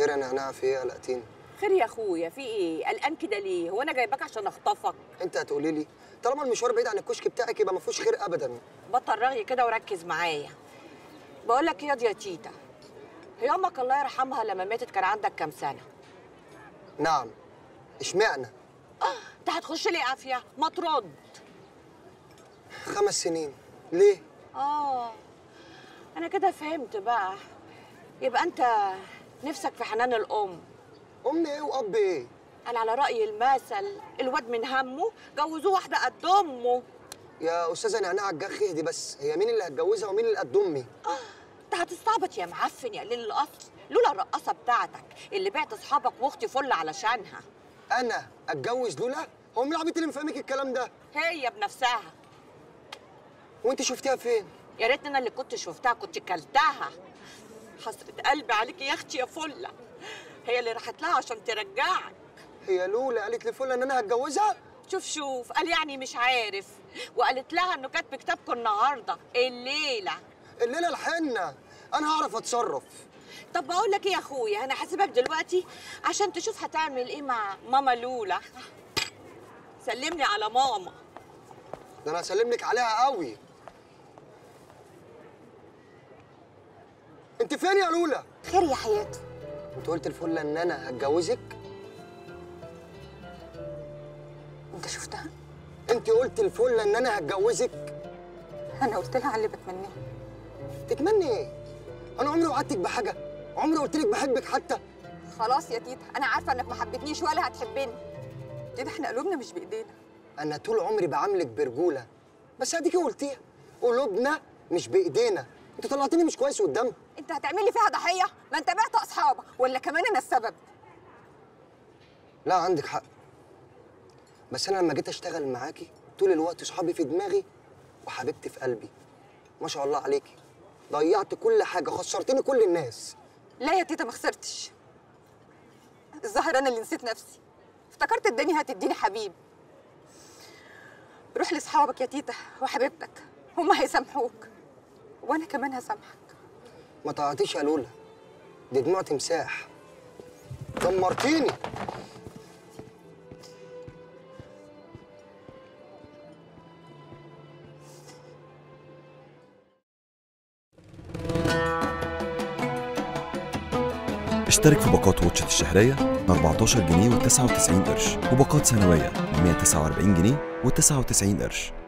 خير يا نعناع في ايه قلقتيني خير يا اخويا في ايه قلقان كده ليه هو انا جايباك عشان اخطفك انت هتقولي لي طالما المشوار بعيد عن الكشك بتاعك يبقى ما فيهوش خير ابدا بطل رغي كده وركز معايا بقول لك ايه ياض يا تيتا هي امك الله يرحمها لما ماتت كان عندك كام سنه نعم اشمعنى انت هتخش لي قافيه ما ترد خمس سنين ليه اه انا كده فهمت بقى يبقى انت نفسك في حنان الام ام ايه واب ايه انا على راي المثل الواد من همه جوزوه واحده قد امه يا استاذه نعناع الجخ اهدي بس هي مين اللي هتجوزها ومين اللي قد امي انت هتستعبط يا معفن يا قليل الاصل لولا الرقاصه بتاعتك اللي بعت اصحابك واختي فل علشانها انا اتجوز لولا هو مين العبيط اللي مفهمك الكلام ده هي بنفسها وانت شفتيها فين يا ريتني انا اللي كنت شفتها كنت كلتها حسرة قلبي عليك يا اختي يا فله هي اللي راحت لها عشان ترجعك هي لولا قالت لفلة ان انا هتجوزها شوف شوف قال يعني مش عارف وقالت لها انه كاتب كتابكم النهارده الليله الليله الحنه انا هعرف اتصرف طب بقول لك ايه يا اخويا انا هسيبك دلوقتي عشان تشوف هتعمل ايه مع ماما لولا سلمني على ماما ده انا هسلم لك عليها قوي انت فين يا لولا خير يا حياته انت قلت لفلة ان انا هتجوزك انت شفتها انت قلت لفلة ان انا هتجوزك انا قلت لها على اللي بتمناه تتمني ايه انا عمري وعدتك بحاجه عمري قلت لك بحبك حتى خلاص يا تيتا انا عارفه انك ما حبيتنيش ولا هتحبني كده احنا قلوبنا مش بايدينا انا طول عمري بعاملك برجوله بس اديكي قلتيها قلوبنا مش بايدينا انت طلعتني مش كويس قدامها انت هتعمل لي فيها ضحيه ما انت بعت اصحابك ولا كمان انا السبب لا عندك حق بس انا لما جيت اشتغل معاكي طول الوقت صحابي في دماغي وحبيبتي في قلبي ما شاء الله عليكي ضيعت كل حاجه خسرتني كل الناس لا يا تيتا ما خسرتش الظاهر انا اللي نسيت نفسي افتكرت الدنيا هتديني حبيب روح لاصحابك يا تيتا وحبيبتك هما هيسامحوك وانا كمان هسامحك ما تعطيش يا لولا دي دموع تمساح دمرتيني اشترك في باقات واتشت الشهرية ب 14 جنيه و99 قرش وباقات سنوية ب 149 جنيه و99 قرش